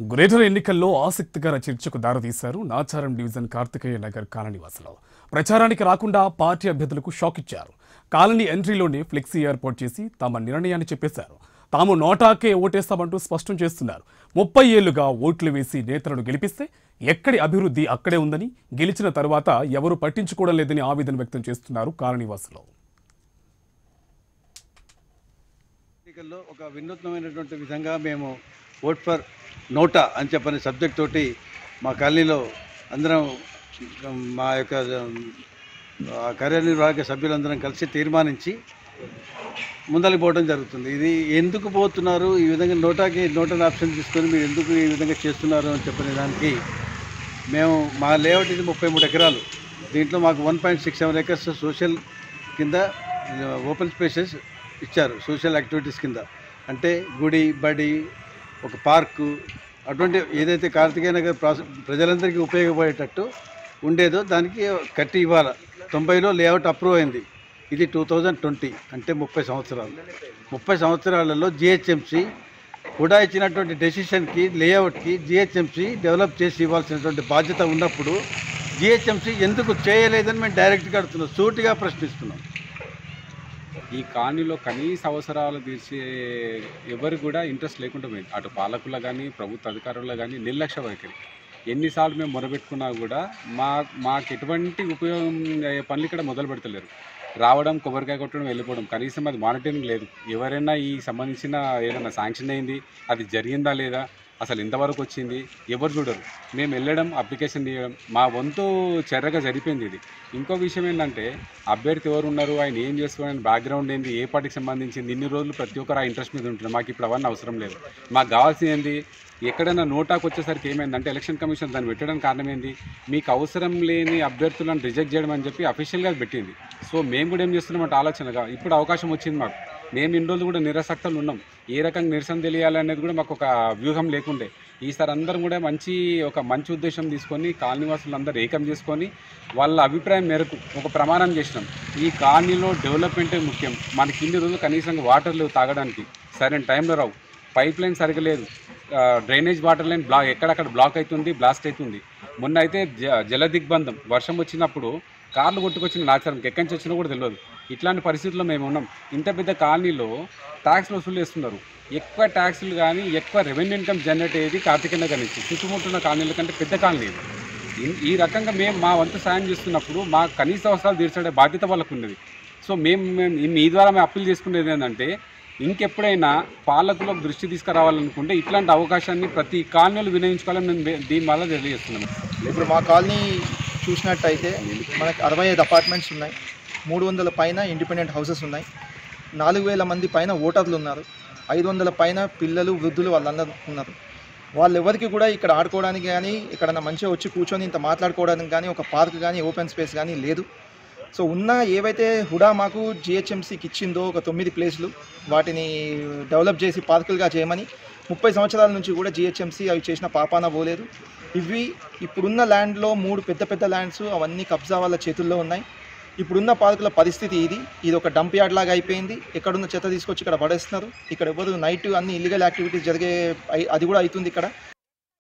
greater ఎన్నికల్లో ఆసక్తికర చర్చకు దారితీశారు నాచారం డివిజన్ కార్తికేయ నగర్ కాలనీవాసులు ప్రచారానికి రాకుండా పార్టీ అభ్యర్థులకు షాక్ ఇచ్చారు కాలనీ ఎంట్రీలోనే ఫ్లెక్సీ ఏర్పాటు చేసి తమ నిర్ణయాన్ని చెప్పేశారు తాము నోటాకే ఓటేస్తామంటూ స్పష్టం చేస్తున్నారు ముప్పై ఏళ్లుగా ఓట్లు వేసి నేతలను గెలిపిస్తే ఎక్కడి అభివృద్ధి అక్కడే ఉందని గెలిచిన తరువాత ఎవరు పట్టించుకోవడం లేదని ఆవేదన వ్యక్తం చేస్తున్నారు కాలనీవాసులు ఎన్నికల్లో ఒక వినూత్నమైనటువంటి విధంగా మేము ఓట్ ఫర్ నోటా అని చెప్పని సబ్జెక్ట్ తోటి మా కాలనీలో అందరం మా యొక్క ఆ, కార్యనిర్వాహక సభ్యులందరం కలిసి తీర్మానించి ముందరికి పోవడం జరుగుతుంది ఇది ఎందుకు పోతున్నారు ఈ విధంగా నోటాకి నోటల్ ఆప్షన్ తీసుకొని మీరు ఎందుకు ఈ విధంగా చేస్తున్నారు అని చెప్పిన దానికి మేము మా లేఅవుట్ ఇది ముప్పై మూడు ఎకరాలు దీంట్లో మాకు one point six seven acres social కింద ఓపెన్ స్పేసెస్ ఇచ్చారు సోషల్ యాక్టివిటీస్ కింద అంటే గుడి బడి ఒక పార్కు అటువంటి ఏదైతే కార్తికేయ నగర్ ప్రాస ప్రజలందరికీ ఉపయోగపడేటట్టు ఉండేదో దానికి కట్టి ఇవ్వాలి తొంభైలో లేఅవుట్ అప్రూవ్ అయింది ఇది టూ థౌజండ్ ట్వంటీ అంటే ముప్పై సంవత్సరాలు ముప్పై సంవత్సరాలలో జిహెచ్ఎంసి కూడా ఇచ్చినటువంటి డెసిషన్కి లేఅవుట్కి జిహెచ్ఎంసి డెవలప్ చేసి ఇవ్వాల్సినటువంటి బాధ్యత ఉన్నప్పుడు జిహెచ్ఎంసి ఎందుకు చేయలేదని మేము డైరెక్ట్గా అడుగుతున్నాం సూటిగా ప్రశ్నిస్తున్నాం ఈ కాలనీలో కనీస అవసరాలు తీర్చే ఎవరు కూడా ఇంట్రెస్ట్ లేకుండా పోయింది అటు పాలకుల కానీ ప్రభుత్వ అధికారుల కానీ నిర్లక్ష్య వైఖరి ఎన్నిసార్లు మేము మొరబెట్టుకున్నా కూడా మా మాకు ఎటువంటి ఉపయోగం అయ్యే పనులు ఇక్కడ మొదలు పెడతలేరు రావడం కొబ్బరికాయ కొట్టడం వెళ్ళిపోవడం కనీసం అది మానిటరింగ్ లేదు ఎవరైనా ఈ సంబంధించిన ఏదైనా శాంక్షన్ అయింది అది జరిగిందా లేదా అసలు ఎంతవరకు వచ్చింది ఎవరు చూడరు మేము వెళ్ళడం అప్లికేషన్ తీయడం మా వంతు చర్యగా జరిపోయింది ఇది ఇంకో విషయం ఏంటంటే అభ్యర్థి ఎవరు ఉన్నారు ఆయన ఏం చేస్తున్నారు బ్యాక్గ్రౌండ్ ఏంది ఏ పార్టీకి సంబంధించింది ఇన్ని రోజులు ప్రతి ఒక్కరు ఆ ఇంట్రెస్ట్ మీద ఉంటుంది మాకు ఇప్పుడు అవన్నీ అవసరం లేదు మాకు కావాల్సింది ఏంది ఎక్కడైనా నోటాకు వచ్చేసరికి ఏమైందంటే ఎలక్షన్ కమిషన్ దాన్ని పెట్టడానికి కారణం ఏంది మీకు అవసరం లేని అభ్యర్థులను రిజెక్ట్ చేయడం అని చెప్పి అఫీషియల్గా పెట్టింది సో మేము కూడా ఏం చేస్తున్నామంటే ఆలోచనగా ఇప్పుడు అవకాశం వచ్చింది మాకు మేము ఇన్ని రోజులు కూడా నిరసక్తులు ఉన్నాం ఏ రకంగా నిరసన తెలియాలనేది కూడా మాకు ఒక వ్యూహం లేకుండే ఈసారి అందరం కూడా మంచి ఒక మంచి ఉద్దేశం తీసుకొని కాలనీవాసులు అందరూ ఏకం చేసుకొని వాళ్ళ అభిప్రాయం మేరకు ఒక ప్రమాణం చేసినాం ఈ కాలనీలో డెవలప్మెంటే ముఖ్యం మనకి ఇన్ని రోజులు కనీసం వాటర్ లేవు తాగడానికి సరైన టైంలో రావు పైప్ లైన్ సరిగా లేదు ఆ, డ్రైనేజ్ వాటర్ లైన్ బ్లాక్ ఎక్కడక్కడ బ్లాక్ అవుతుంది బ్లాస్ట్ అవుతుంది మొన్న అయితే జ జల దిగ్బంధం వర్షం వచ్చినప్పుడు కార్లు కొట్టుకొచ్చిన నాచారంకి ఎక్కడి నుంచి వచ్చినా కూడా తెలియదు ఇట్లాంటి పరిస్థితుల్లో మేము ఉన్నాం ఇంత పెద్ద కాలనీలో ట్యాక్స్లు వసూలు చేస్తున్నారు ఎక్కువ ట్యాక్స్లు కానీ ఎక్కువ రెవెన్యూ ఇన్కమ్ జనరేట్ అయ్యేది కార్తీక నగర్ నుంచి చుట్టుముట్టున్న కాలనీల కంటే పెద్ద కాలనీ ఇది ఇన్- ఈ రకంగా మేము మా వంతు సాయం చేస్తున్నప్పుడు మా కనీస అవసరాలు తీర్చడే బాధ్యత వాళ్ళకు ఉన్నది సో మేము మేము ఈ- మీ ద్వారా మేము అప్పీల్ చేసుకునేది ఏంటంటే ఇంకెప్పుడైనా పాలకులకు దృష్టి తీసుకురావాలనుకుంటే ఇట్లాంటి అవకాశాన్ని ప్రతి కాలనీలు వినియోగించుకోవాలని మేము దే- దీని వల్ల తెలియజేస్తున్నాం ఇప్పుడు మా కాలనీ చూసినట్టయితే మనకి అరవై ఐదు అపార్ట్మెంట్స్ ఉన్నాయి మూడు వందల పైన ఇండిపెండెంట్ హౌసెస్ ఉన్నాయి నాలుగు వేల మంది పైన ఓటర్లు ఉన్నారు ఐదు వందల పైన పిల్లలు వృద్ధులు వాళ్ళందరూ ఉన్నారు వాళ్ళెవరికి కూడా ఇక్కడ ఆడుకోవడానికి కానీ ఎక్కడన్నా మంచిగా వచ్చి కూర్చొని ఇంత మాట్లాడుకోవడానికి కానీ ఒక పార్క్ కానీ ఓపెన్ స్పేస్ కానీ లేదు సో ఉన్న ఏవైతే హుడా మాకు జిహెచ్ఎంసీకి ఇచ్చిందో ఒక తొమ్మిది ప్లేస్లు వాటిని డెవలప్ చేసి పార్కులుగా చేయమని ముప్పై సంవత్సరాల నుంచి కూడా జిహెచ్ఎంసీ అవి చేసిన పాపాన పోలేదు ఇవి ఇప్పుడున్న ల్యాండ్లో మూడు పెద్ద పెద్ద ల్యాండ్స్ అవన్నీ కబ్జా వాళ్ళ చేతుల్లో ఉన్నాయి ఇప్పుడున్న పార్కుల పరిస్థితి ఇది ఇది ఒక డంప్ యార్డ్ లాగా అయిపోయింది ఎక్కడున్న చెత్త తీసుకొచ్చి ఇక్కడ పడేస్తున్నారు ఇక్కడ ఎవరు నైట్ అన్ని ఇల్లీగల్ యాక్టివిటీస్ జరిగే అయి- అది కూడా అవుతుంది ఇక్కడ